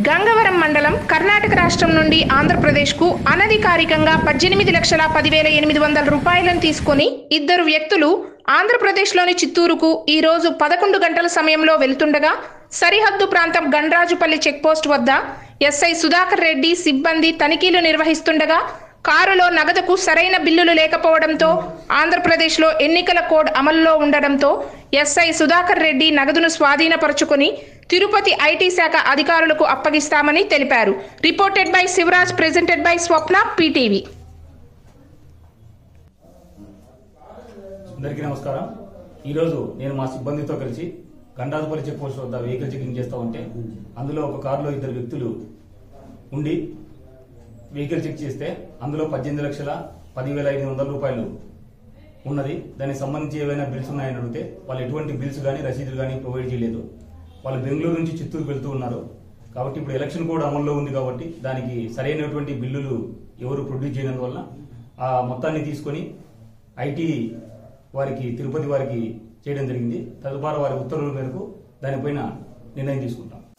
గంగవరం మండలం కర్ణాటక రాష్ట్రం నుండి ఆంధ్రప్రదేశ్కు అనధికారికంగా పద్దెనిమిది లక్షల పదివేల ఎనిమిది వందల రూపాయలను తీసుకొని ఇద్దరు వ్యక్తులు ఆంధ్రప్రదేశ్లోని చిత్తూరుకు ఈ రోజు పదకొండు గంటల సమయంలో వెళ్తుండగా సరిహద్దు ప్రాంతం గండ్రాజుపల్లి చెక్పోస్ట్ వద్ద ఎస్ఐ సుధాకర్ రెడ్డి సిబ్బంది తనిఖీలు నిర్వహిస్తుండగా కారులో నగదుకు సరైన బిల్లులు లేకపోవడంతో ఆంధ్రప్రదేశ్లో ఎన్నికల కోడ్ అమల్లో ఉండడంతో ఎస్ఐ సుధాకర్ రెడ్డి నగదును స్వాధీనపరుచుకుని తిరుపతి ఐటీ శాఖ అధికారులకు అప్పగిస్తామని తెలిపారు reported by Shivaraj presented by Swapna PTV అందరికీ నమస్కారం ఈరోజు నేను మా సిబ్బందితో కలిసి గండాదుపల్లి చెక్ పోస్ట్ వద్ద వెహికల్ చెకింగ్ చేస్తా ఉంటే అందులో ఒక కారులో ఇద్దరు వ్యక్తులు ఉండి వెహికల్ చెక్ చేస్తే అందులో పద్దెనిమిది లక్షల పదివేల ఐదు వందల రూపాయలు ఉన్నది దానికి సంబంధించి ఏవైనా బిల్స్ ఉన్నాయని అడిగితే వాళ్ళు ఎటువంటి బిల్స్ కానీ రసీదులు కానీ ప్రొవైడ్ చేయలేదు వాళ్ళు బెంగళూరు నుంచి చిత్తూరు వెళ్తూ ఉన్నారు కాబట్టి ఇప్పుడు ఎలక్షన్ కోడ్ అమల్లో ఉంది కాబట్టి దానికి సరైనటువంటి బిల్లులు ఎవరు ప్రొడ్యూస్ చేయనందువల్ల ఆ మొత్తాన్ని తీసుకొని ఐటీ వారికి తిరుపతి వారికి చేయడం జరిగింది తదుపరి వారి ఉత్తర్వుల మేరకు దానిపైన నిర్ణయం తీసుకుంటాం